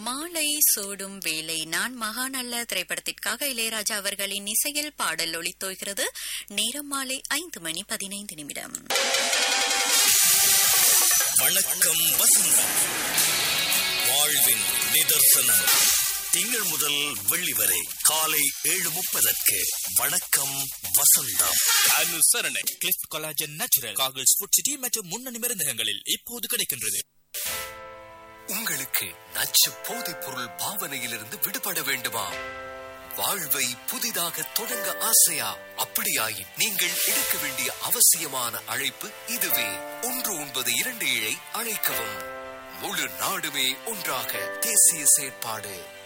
மாலை சூடும் வேலை நான் மகாநல்ல திரைப்படத்திற்காக இளையராஜா அவர்களின் இசையில் பாடல் ஒளித்தோய்கிறது நேரம் மாலை ஐந்து மணி பதினைந்து நிமிடம் வணக்கம் வசந்தம் வாழ்வின் நிதர்சனம் திங்கள் முதல் வெள்ளி வரை காலை ஏழு முப்பதற்கு வணக்கம் வசந்தம் அனுசரணை கிளிஃப்ட் collagen natural Cargills Food City மற்றும் முன்னணி மருந்தகங்களில் இப்போது கிடைக்கின்றது உங்களுக்கு நச்சு போதைப் பொருள் பாவனையிலிருந்து விடுபட வேண்டுமா வாழ்வை புதிதாக தொடங்க ஆசையா அப்படியாயின் நீங்கள் எடுக்க வேண்டிய அவசியமான அழைப்பு இதுவே ஒன்று ஒன்பது இரண்டு ஏழை அழைக்கவும் முழு நாடுமே ஒன்றாக தேசிய செயற்பாடு